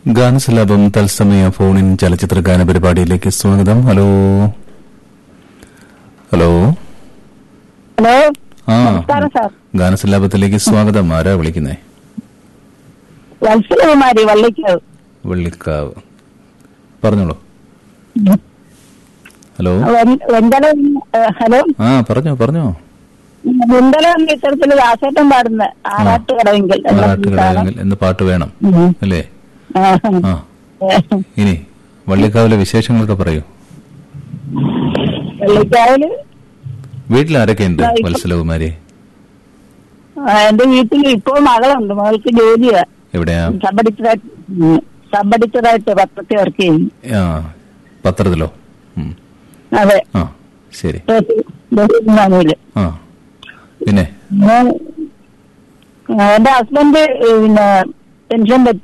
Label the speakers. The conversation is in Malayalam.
Speaker 1: ഗാനസലാപം തത്സമയ ഫോണിൻ ചലച്ചിത്ര ഗാന പരിപാടിയിലേക്ക് സ്വാഗതം ഹലോ ഹലോ
Speaker 2: ഹലോ
Speaker 1: ആ
Speaker 2: നമസ്കാരം സാർ
Speaker 1: ഗാനസലാപത്തിലേക്ക് സ്വാഗതം ആരാ വിളിക്കുന്നേ
Speaker 2: വത്സലകുമാരി വള്ളിക്കാവ്
Speaker 1: വെള്ളിക്കാവ് പറഞ്ഞോളൂ ഹലോ
Speaker 2: വെൻ- വെങ്കല ഏ, ഹലോ
Speaker 1: ആ പറഞ്ഞോ പറഞ്ഞോ
Speaker 2: വെങ്കല എന്ന ചിത്രത്തിൽ ദാസേട്ടൻ പാടുന്ന ആറാട്ട് കടവെങ്കിൽ എന്ന ഗീതാണ്.
Speaker 1: നാട്ടുകടയിൽ എന്ന് പാട്ട് വേണം
Speaker 2: ഉം.
Speaker 1: അല്ലേ
Speaker 2: ആ.
Speaker 1: ആ ഇനി വള്ളിക്കാവിലെ വിശേഷങ്ങളൊക്കെ പറയൂ
Speaker 2: വള്ളിക്കാവില്
Speaker 1: വീട്ടിൽ ആരൊക്കെയുണ്ട്
Speaker 2: ആ, ഇപ്പം-
Speaker 1: വത്സലകുമാരി
Speaker 2: ആ, എന്റെ വീട്ടിൽ ഇപ്പോ മകളുണ്ട് മകൾക്ക് ജോലിയാ
Speaker 1: എവിടെയാ
Speaker 2: സബ് എഡിറ്ററായിട്ട് ഉം. സബ് എഡിറ്ററായിട്ട് പത്രത്തിൽ വർക്ക് ചെയ്യും
Speaker 1: ആ പത്രത്തിലോ ഉം.
Speaker 2: അതെ
Speaker 1: ആ ശരി
Speaker 2: ബഹുമാനൂല്
Speaker 1: ആ പിന്നെ
Speaker 2: എന്റെ ഹസ്ബൻഡ് പിന്നെ പെൻഷൻ പറ്റി